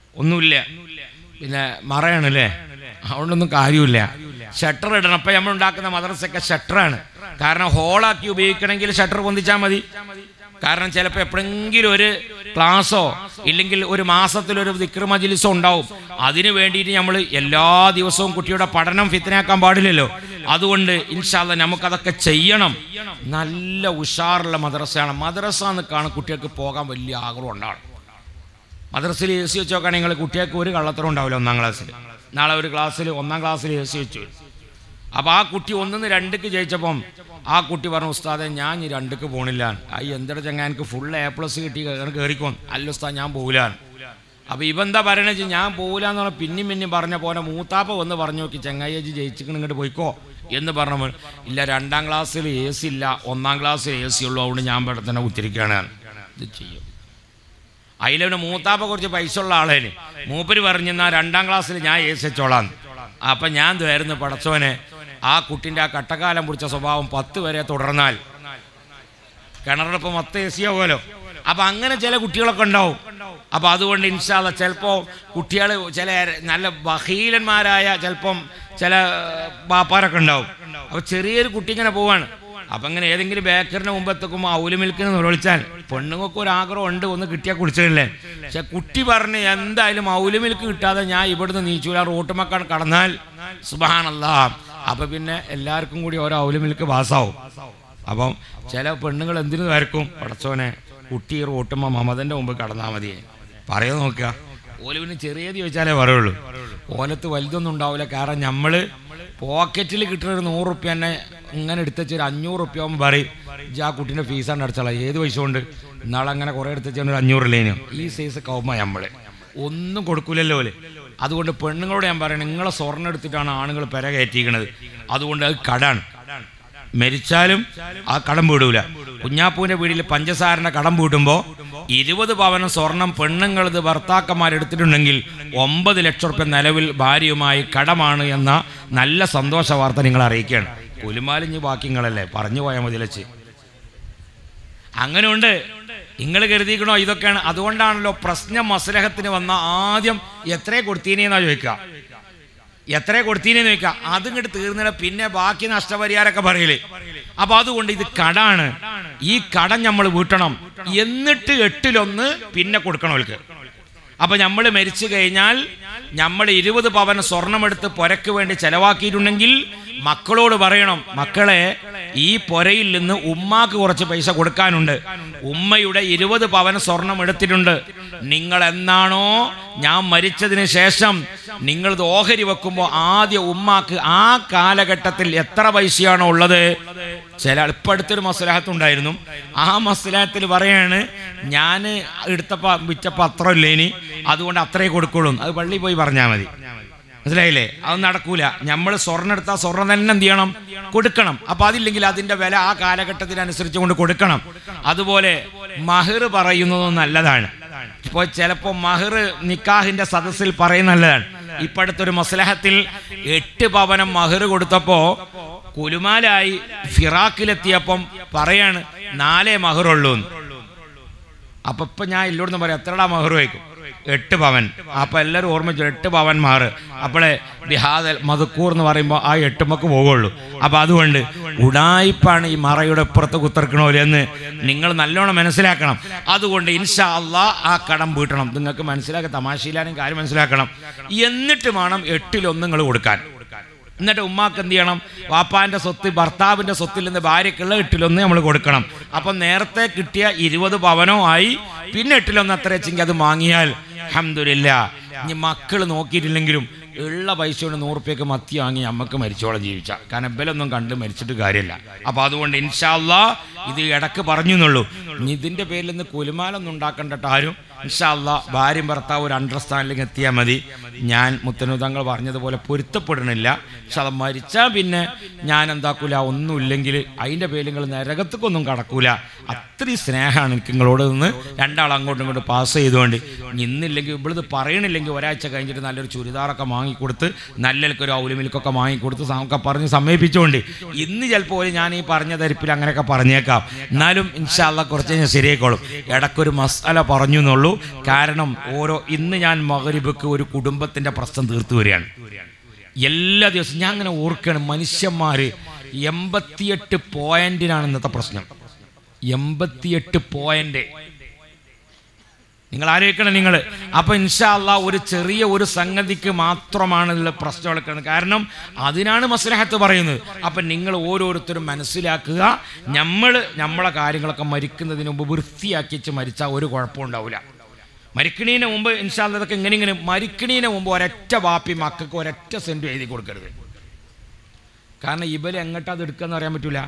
ഒന്നുമില്ല പിന്നെ മറയാണല്ലേ അതുകൊണ്ടൊന്നും കാര്യമില്ല ഷട്ടർ ഇടണം അപ്പം നമ്മൾ ഉണ്ടാക്കുന്ന മദ്രസയൊക്കെ ഷട്ടറാണ് കാരണം ഹോളാക്കി ഉപയോഗിക്കണമെങ്കിൽ ഷട്ടർ പൊന്തിച്ചാൽ മതി കാരണം ചിലപ്പോൾ എപ്പോഴെങ്കിലും ഒരു ക്ലാസ്സോ ഇല്ലെങ്കിൽ ഒരു മാസത്തിലൊരു ദിക്ർ മജിലിസോ ഉണ്ടാവും അതിന് വേണ്ടിയിട്ട് നമ്മൾ എല്ലാ ദിവസവും കുട്ടിയുടെ പഠനം ഫിത്തനാക്കാൻ പാടില്ലല്ലോ അതുകൊണ്ട് ഇൻഷാല്ല നമുക്കതൊക്കെ ചെയ്യണം നല്ല ഉഷാറുള്ള മദ്രസയാണ് മദ്രസ എന്നൊക്കെയാണ് കുട്ടികൾക്ക് പോകാൻ വലിയ ആഗ്രഹം ഉണ്ടാവണം മദ്രസയിൽ എ സി വെച്ച് നോക്കുകയാണെങ്കിൽ നിങ്ങൾ കുട്ടികൾക്ക് ഒരു കള്ളത്തരം ഉണ്ടാവില്ല ഒന്നാം ക്ലാസ്സിൽ നാളെ ഒരു ക്ലാസ്സിൽ ഒന്നാം ക്ലാസ്സിൽ എ സി വെച്ചു അപ്പോൾ ആ കുട്ടി ഒന്നിന്ന് രണ്ടുക്ക് ജയിച്ചപ്പം ആ കുട്ടി പറഞ്ഞു ഉസ്താദെ ഞാൻ ഈ രണ്ടുക്ക് പോണില്ല ആ എന്തിടെ ചങ്ങ എനിക്ക് ഫുൾ എ പ്ലസ് കിട്ടി കയറിക്കോ അല്ല ഉസ്താദ് ഞാൻ പോകില്ല അപ്പോൾ ഇവ എന്താ പറയണത് വെച്ചാൽ ഞാൻ പോകില്ല എന്ന് പറഞ്ഞാൽ പിന്നെയും പിന്നെയും പറഞ്ഞ പോലെ മൂത്താപ്പ വന്ന് പറഞ്ഞു നോക്കി ചങ്ങായി ജയിച്ചിക്കണ് ഇങ്ങോട്ട് പോയിക്കോ എന്ന് പറഞ്ഞപ്പോൾ ഇല്ല രണ്ടാം ക്ലാസ്സിൽ എ സി ഇല്ല ഒന്നാം ക്ലാസ്സിൽ എ സി ഉള്ളൂ അതുകൊണ്ട് ഞാൻ ഇവിടെ തന്നെ കുത്തിരിക്കുകയാണ് ഇത് ചെയ്യും അതിലവന് മൂത്താപ്പ കുറച്ച് പൈസ ഉള്ള ആളേന് മൂപ്പര് പറഞ്ഞെന്നാ രണ്ടാം ക്ലാസ്സിൽ ഞാൻ എ സി വെച്ചോളാം അപ്പം ഞാൻ ഇതായിരുന്നു പടച്ചോനെ ആ കുട്ടിൻ്റെ ആ കട്ടക്കാലം പിടിച്ച സ്വഭാവം പത്ത് വരെ തുടർന്നാൽ കിണറിപ്പം മൊത്തം എ സി ആവുമല്ലോ അപ്പം അങ്ങനെ ചില കുട്ടികളൊക്കെ ഉണ്ടാവും അപ്പം അതുകൊണ്ട് ഇൻഷാല്ല ചിലപ്പോൾ കുട്ടികൾ ചില നല്ല ബഹീലന്മാരായ ചിലപ്പം ചില ബാപ്പാരൊക്കെ ഉണ്ടാവും അപ്പോൾ ചെറിയൊരു കുട്ടി ഇങ്ങനെ പോവാണ് അപ്പം അങ്ങനെ ഏതെങ്കിലും ബേക്കറിന് മുമ്പെത്തുമ്പോൾ ഔല് മിൽക്കിന് വിളിച്ചാൽ പെണ്ണുങ്ങൾക്ക് ഒരു ആഗ്രഹം ഉണ്ട് ഒന്ന് കിട്ടിയാൽ കുടിച്ചില്ലേ പക്ഷെ കുട്ടി പറഞ്ഞ് എന്തായാലും ഔല് മിൽക്ക് കിട്ടാതെ ഞാൻ ഇവിടുന്ന് നീച്ചൂല റോട്ടുമക്കാണ് കടന്നാൽ സുബാനല്ല അപ്പം പിന്നെ എല്ലാവർക്കും കൂടി ഓരോ ഔല് മിൽക്ക് പാസ്സാവും അപ്പം ചില പെണ്ണുങ്ങൾ എന്തിനു വരക്കും പടച്ചോനെ കുട്ടി റോട്ടുമ്പോൾ മമതൻ്റെ മുമ്പ് കടന്നാൽ മതി പറയാൻ നോക്കുക ഓലുവിന് ചെറിയത് ചോദിച്ചാലേ പറയുള്ളൂ ഓലത്ത് വലുതൊന്നും ഉണ്ടാവില്ല കാരണം നമ്മൾ പോക്കറ്റിൽ കിട്ടുന്ന ഒരു നൂറ് റുപ്യ തന്നെ ഇങ്ങനെ എടുത്തുവെച്ച് ഒരു അഞ്ഞൂറ് റുപ്യ ആകുമ്പോൾ പറയും ഇജ്ജ് ആ കുട്ടീൻ്റെ ഫീസാണ് അടച്ചോളാം ഏത് പൈസ കൊണ്ട് ഇന്നാളെ അങ്ങനെ കുറേ എടുത്ത് വെച്ചാൽ ഒരു അഞ്ഞൂറില്ലേനു ഈ സൈസ് കവുമ്പോൾ നമ്മൾ ഒന്നും കൊടുക്കൂലല്ലോ ഓല് അതുകൊണ്ട് പെണ്ണുങ്ങളോട് ഞാൻ പറയണം നിങ്ങളെ സ്വർണ്ണം എടുത്തിട്ടാണ് ആണുങ്ങൾ പെര കയറ്റിയിരിക്കുന്നത് അതുകൊണ്ട് അത് കടാണ് മരിച്ചാലും ആ കടം വീടൂല കുഞ്ഞാപ്പൂവിന്റെ വീട്ടിൽ പഞ്ചസാരന്റെ കടം വീട്ടുമ്പോൾ ഇരുപത് പവനം സ്വർണം പെണ്ണുങ്ങളത് ഭർത്താക്കന്മാരെടുത്തിട്ടുണ്ടെങ്കിൽ ഒമ്പത് ലക്ഷം റുപ്യ നിലവിൽ ഭാര്യയുമായി കടമാണ് എന്ന നല്ല സന്തോഷ വാർത്ത നിങ്ങൾ അറിയിക്കുകയാണ് പുലിമാലിഞ്ഞ് ബാക്കിങ്ങളല്ലേ പറഞ്ഞു പോയാൽ മതി ലച്ച് അങ്ങനെയുണ്ട് നിങ്ങൾ കരുതിക്കണോ ഇതൊക്കെയാണ് അതുകൊണ്ടാണല്ലോ പ്രശ്നം മസ്ലഹത്തിന് വന്ന ആദ്യം എത്രയെ കൊടുത്തീനെന്നാ ചോദിക്കുക എത്ര കൊടുത്തീനെന്ന് ചോദിക്കുക അതിങ്ങോട്ട് തീർന്നില്ല പിന്നെ ബാക്കി നഷ്ടപരിഹാരമൊക്കെ പറയല് അപ്പൊ അതുകൊണ്ട് ഇത് കടാണ് ഈ കടം നമ്മൾ വീട്ടണം എന്നിട്ട് എട്ടിലൊന്ന് പിന്നെ കൊടുക്കണം അവർക്ക് അപ്പൊ നമ്മൾ മരിച്ചു കഴിഞ്ഞാൽ നമ്മൾ ഇരുപത് പവൻ സ്വർണമെടുത്ത് പൊരക്ക് വേണ്ടി ചെലവാക്കിയിട്ടുണ്ടെങ്കിൽ മക്കളോട് പറയണം മക്കളെ ഈ പൊരയിൽ നിന്ന് ഉമ്മാക്ക് കുറച്ച് പൈസ കൊടുക്കാനുണ്ട് ഉമ്മയുടെ ഇരുപത് പവൻ സ്വർണം എടുത്തിട്ടുണ്ട് നിങ്ങൾ എന്നാണോ ഞാൻ മരിച്ചതിന് ശേഷം നിങ്ങൾ ഇത് ഓഹരി വെക്കുമ്പോൾ ആദ്യ ഉമ്മാക്ക് ആ കാലഘട്ടത്തിൽ എത്ര പൈസയാണോ ഉള്ളത് ചില ഇപ്പം അടുത്തൊരു മസ്ലാഹത്തുണ്ടായിരുന്നു ആ മസ്ലാഹത്തിൽ പറയാണ് ഞാൻ എടുത്തപ്പോൾ വിറ്റപ്പോൾ അത്ര ഇല്ലേനി അതുകൊണ്ട് അത്രേ കൊടുക്കുള്ളൂ അത് പള്ളി പോയി പറഞ്ഞാൽ മതി മനസ്സിലായില്ലേ അത് നടക്കൂല നമ്മൾ സ്വർണ്ണം എടുത്താൽ സ്വർണ്ണം തന്നെ എന്ത് ചെയ്യണം കൊടുക്കണം അപ്പൊ അതില്ലെങ്കിൽ അതിന്റെ വില ആ കാലഘട്ടത്തിനനുസരിച്ച് കൊണ്ട് കൊടുക്കണം അതുപോലെ മഹിർ പറയുന്നത് നല്ലതാണ് ഇപ്പോൾ ചിലപ്പോൾ മഹിർ നിക്കാഹിന്റെ സദസ്സിൽ പറയുന്ന നല്ലതാണ് ഇപ്പോഴത്തെ മസ്ലഹത്തിൽ എട്ട് പവനം മഹിർ കൊടുത്തപ്പോ കുലുമാലായി ഫിറാക്കിലെത്തിയപ്പം പറയാണ് നാലേ മഹിറുള്ളൂ അപ്പൊ ഇപ്പൊ ഞാൻ ഇല്ലോടുന്ന് പറയാം എത്രടാ മഹർ വയ്ക്കും എട്ട് പവൻ അപ്പൊ എല്ലാവരും ഓർമ്മിച്ചു എട്ട് പവൻ മാറ് അപ്പോളെ ബിഹാദൽ മധുക്കൂർ എന്ന് പറയുമ്പോൾ ആ എട്ടുമക്ക് പോകുള്ളൂ അപ്പൊ അതുകൊണ്ട് ഉടായിപ്പാണ് ഈ മറയുടെ ഇപ്പുറത്ത് കുത്തിറക്കണോല് എന്ന് നിങ്ങൾ നല്ലോണം മനസ്സിലാക്കണം അതുകൊണ്ട് ഇൻഷാ അള്ളാ ആ കടം വീട്ടണം നിങ്ങൾക്ക് മനസ്സിലാക്കി തമാശയിലാനും കാര്യം മനസ്സിലാക്കണം എന്നിട്ട് വേണം എട്ടിലൊന്ന് നിങ്ങൾ കൊടുക്കാൻ എന്നിട്ട് ഉമ്മാക്ക് എന്ത് ചെയ്യണം വാപ്പാന്റെ സ്വത്ത് ഭർത്താവിന്റെ സ്വത്തിൽ നിന്ന് ഭാര്യക്കുള്ള എട്ടിലൊന്ന് നമ്മൾ കൊടുക്കണം അപ്പം നേരത്തെ കിട്ടിയ ഇരുപത് പവനോ ആയി പിന്നെ എട്ടിലൊന്ന് അത്ര വെച്ചെങ്കിൽ അത് വാങ്ങിയാൽ അഹമ്മദില്ല ഇനി മക്കൾ നോക്കിയിട്ടില്ലെങ്കിലും ഉള്ള പൈസ കൊണ്ട് നൂറുപ്യക്ക് മത്തി വാങ്ങി അമ്മക്ക് മരിച്ചോളം ജീവിച്ച കാരണം ബലൊന്നും കണ്ട് മരിച്ചിട്ട് കാര്യമില്ല അപ്പൊ അതുകൊണ്ട് ഇൻഷാല്ല ഇത് ഇടക്ക് പറഞ്ഞു എന്നുള്ളൂ ഇനി ഇതിന്റെ പേരിൽ നിന്ന് കുലുമാലൊന്നും ഉണ്ടാക്കണ്ടട്ട് ആരും ഇൻഷാല്ല ഭാര്യയും ഭർത്താവ് ഒരു അണ്ടർസ്റ്റാൻഡിങ് എത്തിയാൽ മതി ഞാൻ മുത്തനുതങ്ങൾ പറഞ്ഞതുപോലെ പൊരുത്തപ്പെടണില്ല പക്ഷെ അത് മരിച്ചാൽ പിന്നെ ഞാൻ എന്താക്കൂല ഒന്നുമില്ലെങ്കിൽ അതിൻ്റെ പേരിൽ നിങ്ങൾ നരകത്തേക്കൊന്നും കടക്കൂല അത്രയും സ്നേഹമാണ് എനിക്ക് നിങ്ങളോട് നിന്ന് രണ്ടാൾ അങ്ങോട്ടും ഇങ്ങോട്ടും പാസ് ചെയ്തുകൊണ്ട് ഇന്നില്ലെങ്കിൽ ഇവിടുന്ന് പറയണില്ലെങ്കിൽ ഒരാഴ്ച കഴിഞ്ഞിട്ട് നല്ലൊരു ചുരിദാറൊക്കെ വാങ്ങിക്കൊടുത്ത് നല്ലൊരു ഒരു ഔലിമിൽക്കൊക്കെ വാങ്ങിക്കൊടുത്ത് ഒക്കെ പറഞ്ഞ് സമീപിച്ചുകൊണ്ട് ഇന്ന് ചിലപ്പോൾ ഞാൻ ഈ പറഞ്ഞ തരിപ്പിൽ അങ്ങനെയൊക്കെ പറഞ്ഞേക്കാം എന്നാലും ഇൻഷാല്ല കുറച്ച് കഴിഞ്ഞാൽ ശരിയായിക്കോളും ഇടയ്ക്കൊരു മസാല പറഞ്ഞു എന്നുള്ളൂ കാരണം ഓരോ ഇന്ന് ഞാൻ മകരിബക്ക് ഒരു കുടുംബത്തിൻ്റെ പ്രശ്നം തീർത്തു വരികയാണ് എല്ലാ ദിവസവും ഞാൻ അങ്ങനെ ഓർക്കുകയാണ് മനുഷ്യന്മാർ എൺപത്തിയെട്ട് പോയിന്റിനാണ് ഇന്നത്തെ പ്രശ്നം എൺപത്തിയെട്ട് പോയിന്റ് നിങ്ങൾ ആലോചിക്കണം നിങ്ങൾ അപ്പൊ ഇൻഷാല്ല ഒരു ചെറിയ ഒരു സംഗതിക്ക് മാത്രമാണ് ഇതിൽ പ്രശ്നം എടുക്കുന്നത് കാരണം അതിനാണ് മസ്ലഹത്ത് പറയുന്നത് അപ്പം നിങ്ങൾ ഓരോരുത്തരും മനസ്സിലാക്കുക നമ്മൾ നമ്മളെ കാര്യങ്ങളൊക്കെ മരിക്കുന്നതിന് മുമ്പ് വൃത്തിയാക്കി വെച്ച് മരിച്ചാൽ ഒരു കുഴപ്പമുണ്ടാവില്ല മരിക്കണീന് മുമ്പ് ഇൻഷാല്ല ഇതൊക്കെ ഇങ്ങനെ ഇങ്ങനെ മരിക്കണീന് മുമ്പ് ഒരൊറ്റ വാപ്പി മക്കൾക്ക് ഒരൊറ്റ സെൻറ്റ് എഴുതി കൊടുക്കരുത് കാരണം ഇവര് എങ്ങോട്ടാ അത് എടുക്കുക അറിയാൻ പറ്റൂല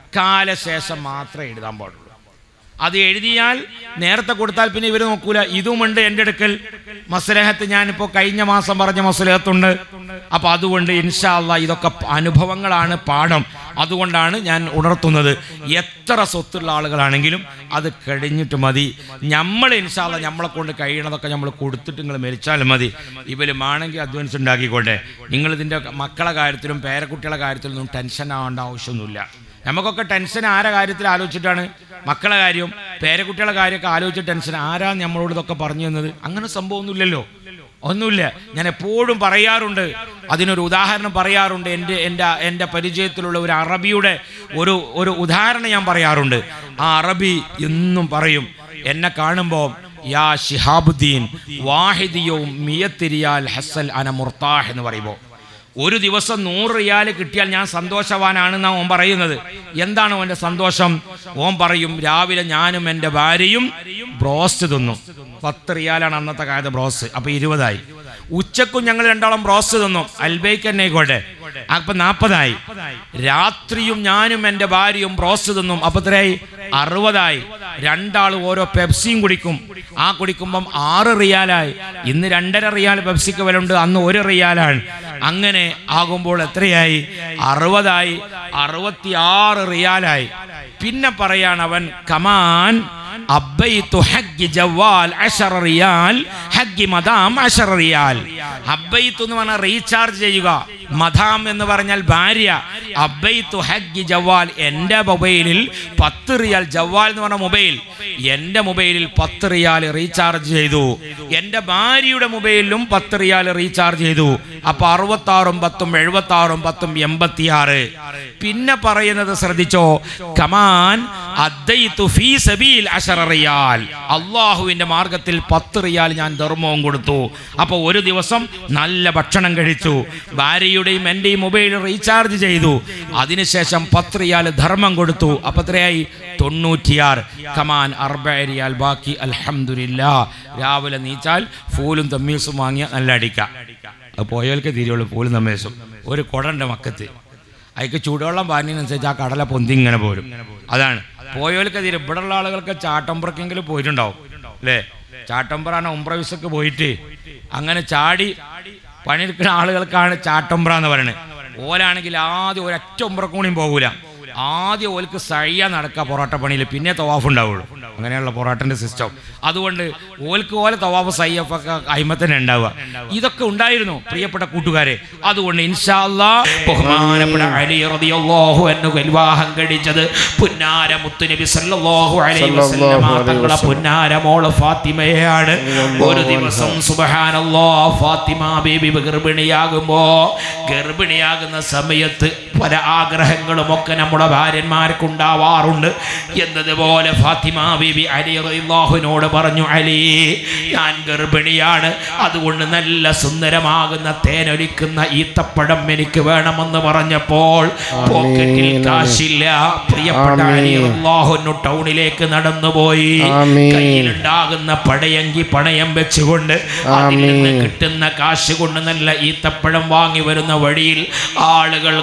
കാലശേഷം മാത്രമേ എഴുതാൻ പാടുള്ളൂ അത് എഴുതിയാൽ നേരത്തെ കൊടുത്താൽ പിന്നെ ഇവർ നോക്കൂല ഇതുമുണ്ട് എൻ്റെ അടുക്കൽ മസ്ലഹത്ത് ഞാനിപ്പോൾ കഴിഞ്ഞ മാസം പറഞ്ഞ മസ്ലഹത്തുണ്ട് അപ്പോൾ അതുകൊണ്ട് ഇൻഷാ അള്ളാ ഇതൊക്കെ പ- അനുഭവങ്ങളാണ് പാഠം അതുകൊണ്ടാണ് ഞാൻ ഉണർത്തുന്നത് എത്ര സ്വത്തുള്ള ആളുകളാണെങ്കിലും അത് കഴിഞ്ഞിട്ട് മതി നമ്മൾ ഇൻഷാല്ല നമ്മളെ കൊണ്ട് കഴിയണതൊക്കെ നമ്മൾ കൊടുത്തിട്ട് നിങ്ങൾ മരിച്ചാലും മതി ഇവരുമാണെങ്കിൽ അധ്വാനിച്ച് ഉണ്ടാക്കിക്കോട്ടെ നിങ്ങളിതിൻ്റെ മക്കളെ കാര്യത്തിലും പേരക്കുട്ടികളുടെ കാര്യത്തിലൊന്നും ടെൻഷൻ ആവേണ്ട ആവശ്യമൊന്നുമില്ല നമുക്കൊക്കെ ടെൻഷൻ ആരെ കാര്യത്തിൽ ആലോചിച്ചിട്ടാണ് മക്കളെ കാര്യം പേരക്കുട്ടികളെ കാര്യമൊക്കെ ആലോചിച്ച ടെൻഷൻ ആരാ നമ്മളോട് ഇതൊക്കെ പറഞ്ഞു തന്നത് അങ്ങനെ സംഭവമൊന്നുമില്ലല്ലോ ഒന്നുമില്ല ഞാൻ എപ്പോഴും പറയാറുണ്ട് അതിനൊരു ഉദാഹരണം പറയാറുണ്ട് എൻ്റെ എൻ്റെ എൻ്റെ പരിചയത്തിലുള്ള ഒരു അറബിയുടെ ഒരു ഒരു ഉദാഹരണം ഞാൻ പറയാറുണ്ട് ആ അറബി എന്നും പറയും എന്നെ കാണുമ്പോൾ യാ ഷിഹാബുദ്ദീൻ വാഹിദിയവും മിയത്തിരിയാൽ ഹസൽ അന മുർത്താഹ് എന്ന് പറയുമ്പോൾ ഒരു ദിവസം നൂറ് റിയാൽ കിട്ടിയാൽ ഞാൻ സന്തോഷവാനാണെന്നാണ് ഓൻ പറയുന്നത് എന്താണ് ഓൻ്റെ സന്തോഷം ഓൻ പറയും രാവിലെ ഞാനും എൻ്റെ ഭാര്യയും ബ്രോസ്റ്റ് തിന്നു പത്ത് റിയാലാണ് അന്നത്തെ കാലത്ത് ബ്രോസ്റ്റ് അപ്പൊ ഇരുപതായി ഉച്ചക്കും ഞങ്ങൾ രണ്ടാളും ബ്രോസ്റ്റ് തിന്നു അൽബൈക്ക് തന്നെ ആയിക്കോട്ടെ അപ്പൊ നാൽപ്പതായി രാത്രിയും ഞാനും എൻ്റെ ഭാര്യയും ബ്രോസ്റ്റ് തിന്നും അപ്പൊ എത്രയായി അറുപതായി രണ്ടാൾ ഓരോ പെപ്സിയും കുടിക്കും ആ കുടിക്കുമ്പം ആറ് റിയാലായി ഇന്ന് രണ്ടര റിയാൽ പെപ്സിക്ക് വില ഉണ്ട് അന്ന് ഒരു റിയാലാണ് അങ്ങനെ ആകുമ്പോൾ എത്രയായി അറുപതായി അറുപത്തിയാറ് റിയാലായി പിന്നെ പറയാണ് അവൻ കമാൻ അബ്ബൈത്തു ഹഗ്ഗി ജവാൽ അശറ റിയാൽ ഹഗ്ഗി മദാം അശറ റിയാൽ അബ്ബൈത്തു എന്ന് പറഞ്ഞാൽ റീചാർജ് ചെയ്യുക മദാം എന്ന് പറഞ്ഞാൽ ഭാര്യ അബ്ബൈത്തു ഹഗ്ഗി ജവാൽ എൻ്റെ മൊബൈലിൽ പത്ത് റിയാൽ ജവാൽ എന്ന് പറഞ്ഞ മൊബൈൽ എൻ്റെ മൊബൈലിൽ പത്ത് റിയാൽ റീചാർജ് ചെയ്തു എൻ്റെ ഭാര്യയുടെ മൊബൈലിലും പത്ത് റിയാൽ റീചാർജ് ചെയ്തു അപ്പൊ അറുപത്താറും പത്തും എഴുപത്താറും പത്തും എൺപത്തിയാറ് പിന്നെ പറയുന്നത് ശ്രദ്ധിച്ചോ കമാൻ അദ്ദൈതു ഫീ സബീൽ അശറ റിയാൽ അള്ളാഹുവിന്റെ മാർഗത്തിൽ പത്ത് റിയാൽ ഞാൻ ധർമ്മവും കൊടുത്തു അപ്പോൾ ഒരു ദിവസം നല്ല ഭക്ഷണം കഴിച്ചു ഭാര്യയുടെയും എൻ്റെയും മൊബൈൽ റീചാർജ് ചെയ്തു അതിനുശേഷം പത്ത് റിയാൽ ധർമ്മം കൊടുത്തു അപ്പൊ എത്രയായി തൊണ്ണൂറ്റിയാറ് കമാൻ അർബ റിയാൽ ബാക്കി അൽഹംദുലില്ലാ രാവിലെ നീച്ചാൽ ഫൂലും തമ്മീസും വാങ്ങിയ നല്ല അടിക്കാം അത് പോയവർക്ക് തിരിയുള്ളൂ ഫൂലും തമ്മീസും ഒരു കുടണ്ട് മക്കത്ത് അതിക്ക് ചൂടുവെള്ളം പാനിനനുസരിച്ച് ആ കടല പൊന്തി ഇങ്ങനെ പോരും അതാണ് പോയവർക്ക് തീരെ ഇവിടെയുള്ള ആളുകൾക്ക് ചാട്ടമ്പുറക്കെങ്കിലും പോയിട്ടുണ്ടാവും അല്ലേ ചാട്ടമ്പുറാണ് ഉംബ്ര വിസക്ക് പോയിട്ട് അങ്ങനെ ചാടി പണിയെടുക്കുന്ന ആളുകൾക്കാണ് ചാട്ടമ്പുറ എന്ന് പറയുന്നത് ഓലാണെങ്കിൽ ആദ്യം ഒരൊറ്റ ഉംബ്രക്കൂണിയും പോകൂല ആദ്യം ഓൽക്ക് സഴിയ നടക്കുക പൊറോട്ട പണിയിൽ പിന്നെ തവാഫ് ഉണ്ടാവുള്ളൂ അങ്ങനെയുള്ള പൊറോട്ടൻ്റെ സിസ്റ്റം അതുകൊണ്ട് ഓൽക്ക് ഓലെ തവാഫ് സയ്യഫൊക്കെ അയിമത്തന്നെ ഉണ്ടാവുക ഇതൊക്കെ ഉണ്ടായിരുന്നു പ്രിയപ്പെട്ട കൂട്ടുകാരെ അതുകൊണ്ട് ഇൻഷാല്ലാ ബഹുമാനപ്പെട്ട അലി റളിയല്ലാഹു അൻഹു വിവാഹം കഴിച്ചത് പുന്നാര മുത്തുനബി സല്ലല്ലാഹു അലൈഹി വസല്ലമ തങ്ങളെ പുന്നാര മോള് ഫാത്തിമയാണ് ഒരു ദിവസം സുബ്ഹാനല്ലാഹ് ഫാത്തിമ ബേബി ഗർഭിണിയാകുമ്പോ ഗർഭിണിയാകുന്ന സമയത്ത് പല ആഗ്രഹങ്ങളും ഒക്കെ നമ്മുടെ ഭാര്യന്മാർക്ക് ഉണ്ടാവാറുണ്ട് എന്നതുപോലെ ഫാത്തിമ ബീബി അലി റളിയല്ലാഹുവിനോട് പറഞ്ഞു അലി ഞാൻ ഗർഭിണിയാണ് അതുകൊണ്ട് നല്ല സുന്ദരമാകുന്ന തേനൊലിക്കുന്ന ഈത്തപ്പഴം എനിക്ക് വേണമെന്ന് പറഞ്ഞപ്പോൾ പോക്കറ്റിൽ കാശില്ല പ്രിയപ്പെട്ട അലി റളിയല്ലാഹുവിനു ടൗണിലേക്ക് നടന്നുപോയി
ആമീൻ.
കയ്യിലുണ്ടാകുന്ന പടയങ്കി പണയം വെച്ചുകൊണ്ട് അതിൽ നിന്ന് കിട്ടുന്ന കാശ് കൊണ്ട് നല്ല ഈത്തപ്പഴം വാങ്ങി വരുന്ന വഴിയിൽ ആളുകൾ കൂട്ടുകാർ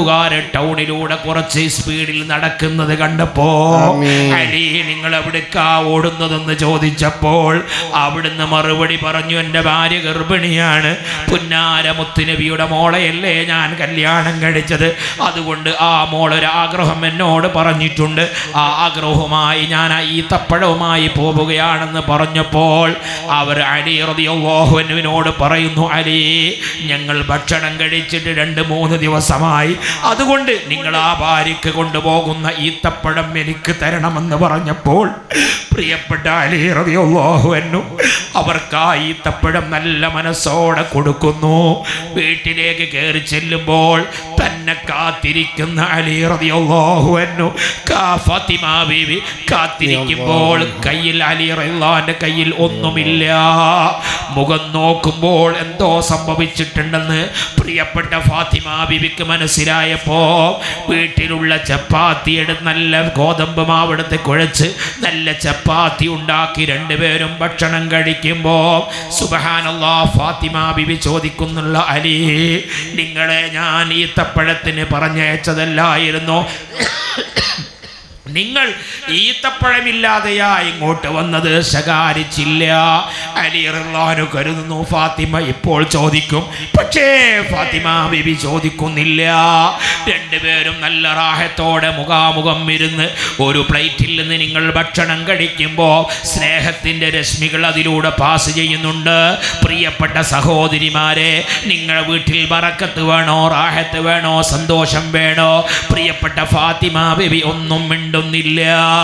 കൂട്ടുകാര് ടൗണിലൂടെ കുറച്ച് സ്പീഡിൽ നടക്കുന്നത് കണ്ടപ്പോ
ആമീൻ.
അലി നിങ്ങൾ എവിടേക്കാ ഓടുന്നതെന്ന് ചോദിച്ചപ്പോൾ അവിടുന്ന് മറുപടി പറഞ്ഞു എൻ്റെ ഭാര്യ ഗർഭിണിയാണ് പുന്നാര മുത്തുനബിയുടെ മോളെയല്ലേ ഞാൻ കല്യാണം കഴിച്ചത് അതുകൊണ്ട് ആ മോളൊരാഗ്രഹം എന്നോട് പറഞ്ഞിട്ടുണ്ട് ആ ആഗ്രഹവുമായി ഞാൻ ആ ഈത്തപ്പഴവുമായി പോവുകയാണെന്ന് പറഞ്ഞപ്പോൾ അവർ അലി റതിയോഹുവിനോട് പറയുന്നു അലി ഞങ്ങൾ ഭക്ഷണം കഴിച്ചിട്ട് രണ്ട് മൂന്ന് ദിവസമായി അതുകൊണ്ട് നിങ്ങൾ ആ ഭാര്യയ്ക്ക് കൊണ്ടുപോകുന്ന ഈത്തപ്പഴം എനിക്ക് തരണമെന്ന് പറഞ്ഞപ്പോൾ പ്രിയപ്പെട്ട അലി റതിയോഹുവന്നു അവർക്ക് ആ ഈത്തപ്പഴം നല്ല മനസ്സോടെ കൊടുക്കുന്നു വീട്ടിലേക്ക് കയറി ചെല്ലുമ്പോൾ തന്നെ കാത്തിരിക്കുന്ന അലി റതിയോഹുവന്നു ഫാത്തിമ ബീവി കാത്തിരിക്കുമ്പോൾ കയ്യിൽ അലി റഹ്ലാന്റെ കയ്യിൽ ഒന്നുമില്ല മുഖം നോക്കുമ്പോൾ എന്തോ സംഭവിച്ചിട്ടുണ്ടെന്ന് പ്രിയപ്പെട്ട ഫാത്തിമ ബിബിക്ക് മനസ്സിലായപ്പോ വീട്ടിലുള്ള ചപ്പാത്തി എടുത്ത് നല്ല ഗോതമ്പ് മാവെടുത്ത് കുഴച്ച് നല്ല ചപ്പാത്തി ഉണ്ടാക്കി രണ്ടുപേരും ഭക്ഷണം കഴിക്കുമ്പോൾ സുബഹാനല്ലാ ഫാത്തിമ ബിബി ചോദിക്കുന്നുള്ള അലി നിങ്ങളെ ഞാൻ ഈ തപ്പഴത്തിന് പറഞ്ഞയച്ചതല്ലായിരുന്നു നിങ്ങൾ ഈത്തപ്പഴമില്ലാതെയാ ഇങ്ങോട്ട് വന്നത് ശകാരിച്ചില്ല അലി റഹ്ലാനു കരുതുന്നു ഫാത്തിമ ഇപ്പോൾ ചോദിക്കും പക്ഷേ ഫാത്തിമ ബിബി ചോദിക്കുന്നില്ല രണ്ടുപേരും നല്ല റാഹത്തോടെ മുഖാമുഖം ഇരുന്ന് ഒരു പ്ലേറ്റിൽ നിന്ന് നിങ്ങൾ ഭക്ഷണം കഴിക്കുമ്പോൾ സ്നേഹത്തിൻ്റെ രശ്മികൾ അതിലൂടെ പാസ് ചെയ്യുന്നുണ്ട് പ്രിയപ്പെട്ട സഹോദരിമാരെ നിങ്ങളുടെ വീട്ടിൽ ബറക്കത്ത് വേണോ റാഹത്ത് വേണോ സന്തോഷം വേണോ പ്രിയപ്പെട്ട ഫാത്തിമ ബിബി ഒന്നും മിണ്ടുന്നില്ല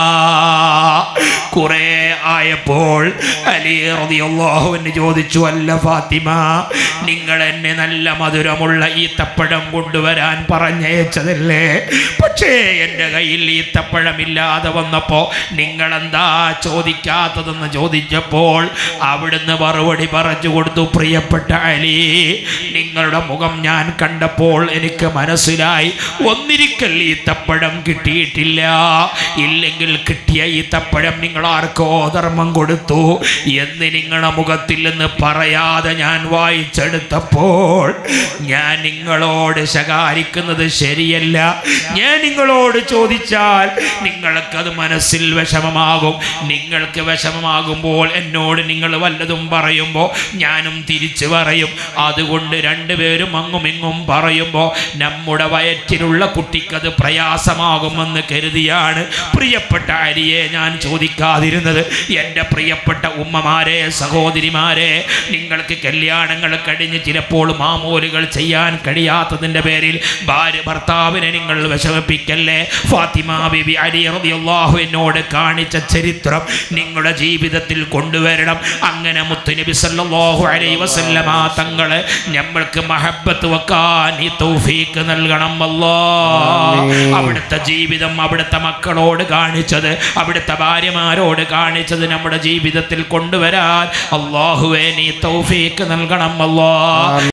കുറെ ആയപ്പോൾ അലി റളിയല്ലാഹുവിന് ചോദിച്ചു അല്ല ഫാത്തിമ നിങ്ങൾ എന്നെ നല്ല മധുരമുള്ള ഈത്തപ്പഴം കൊണ്ടുവരാൻ പറഞ്ഞയച്ചതല്ലേ പക്ഷേ എൻ്റെ കയ്യിൽ ഈത്തപ്പഴമില്ലാതെ വന്നപ്പോൾ നിങ്ങളെന്താ ചോദിക്കാത്തതെന്ന് ചോദിച്ചപ്പോൾ അവിടുന്ന് മറുപടി പറഞ്ഞു കൊടുത്തു പ്രിയപ്പെട്ട അലി നിങ്ങളുടെ മുഖം ഞാൻ കണ്ടപ്പോൾ എനിക്ക് മനസ്സിലായി ഒന്നിരിക്കൽ ഈത്തപ്പഴം കിട്ടിയിട്ടില്ല ഇല്ലെങ്കിൽ കിട്ടിയ ഈത്തപ്പഴം നിങ്ങൾ ആർക്കോ ധർമ്മം കൊടുത്തു എന്ന് നിങ്ങളുടെ മുഖത്തിൽ നിന്ന് പറയാതെ ഞാൻ വായിച്ചെടുത്തപ്പോൾ ഞാൻ നിങ്ങളോട് ശകാരിക്കുന്നത് ശരിയല്ല ഞാൻ നിങ്ങളോട് ചോദിച്ചാൽ നിങ്ങൾക്കത് മനസ്സിൽ വിഷമമാകും നിങ്ങൾക്ക് വിഷമമാകുമ്പോൾ എന്നോട് നിങ്ങൾ വല്ലതും പറയുമ്പോൾ ഞാനും തിരിച്ചു പറയും അതുകൊണ്ട് രണ്ടുപേരും അങ്ങും ഇങ്ങും പറയുമ്പോൾ നമ്മുടെ വയറ്റിലുള്ള കുട്ടിക്കത് പ്രയാസമാകുമെന്ന് കരുതിയാണ് പ്രിയപ്പെട്ട അരിയെ ഞാൻ ചോദിക്കാതിരുന്നത് എൻ്റെ പ്രിയപ്പെട്ട ഉമ്മമാരെ സഹോദരിമാരെ നിങ്ങൾക്ക് കല്യാണങ്ങൾ കഴിഞ്ഞ് ചിലപ്പോൾ മാമൂലുകൾ ചെയ്യാൻ കഴിയാത്തതിൻ്റെ പേരിൽ ഭാര്യ ഭർത്താവിനെ നിങ്ങൾ വിഷമിപ്പിക്കല്ലേ ഫാത്തിമ ബിബി അലി റളിയല്ലാഹു എന്നോട് കാണിച്ച ചരിത്രം നിങ്ങളുടെ ജീവിതത്തിൽ കൊണ്ടുവരണം അങ്ങനെ മുത്തുനബി സല്ലല്ലാഹു അലൈഹി വസല്ലമ തങ്ങളെ നമ്മൾക്ക് മഹബത്ത് വെക്കാൻ ഈ തൗഫീക്ക് നൽകണം അല്ലാ അവിടുത്തെ ജീവിതം അവിടുത്തെ മക്കളോട് കാണിച്ചത് അവിടുത്തെ ഭാര്യമാരോട് കാണിച്ചത് നമ്മുടെ ജീവിതത്തിൽ കൊണ്ടുവരാൻ അള്ളാഹുവേ നീ തൗഫീക്ക് നൽകണം അല്ലാ